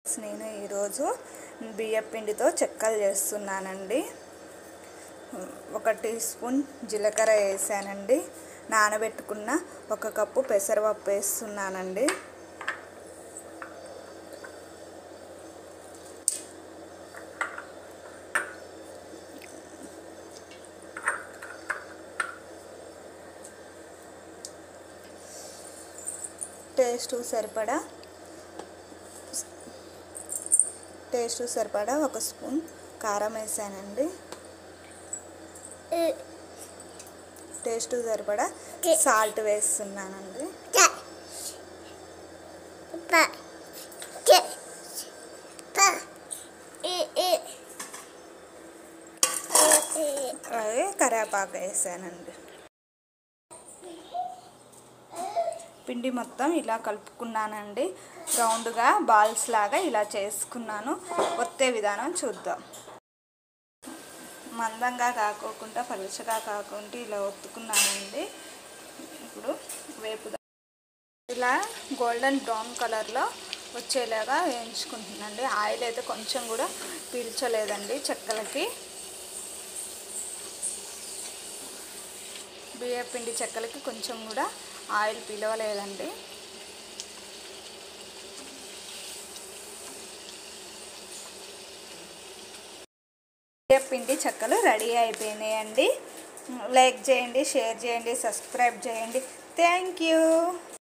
నేను ఈరోజు బియ్యం పిండితో చెక్కలు చేస్తున్నానండి ఒక టీ స్పూన్ జీలకర్ర వేసానండి నానబెట్టుకున్న ఒక కప్పు పెసరపప్పు వేస్తున్నానండి టేస్ట్ సరిపడా టేస్ట్ సరిపడా ఒక స్పూన్ కారం వేసానండి టేస్ట్ సరిపడా సాల్ట్ వేస్తున్నానండి అలాగే కరివేపాకు వేసానండి పిండి మొత్తం ఇలా కలుపుకున్నానండి రౌండ్గా బాల్స్ లాగా ఇలా చేసుకున్నాను ఒత్తే విధానం చూద్దాం మందంగా కాకోకుండా పలుచగా కాకుండా ఇలా ఒత్తుకున్నానండి ఇప్పుడు వేపుదా ఇలా గోల్డెన్ బ్రౌన్ కలర్లో వచ్చేలాగా వేయించుకుంటున్నానండి ఆయిల్ అయితే కొంచెం కూడా పీల్చలేదండి చెక్కలకి బియ్య పిండి చెక్కలకి కొంచెం కూడా ఆయిల్ పిలవలేదండి పిండి చెక్కలు రెడీ అయిపోయినాయండి లైక్ చేయండి షేర్ చేయండి సబ్స్క్రైబ్ చేయండి థ్యాంక్ యూ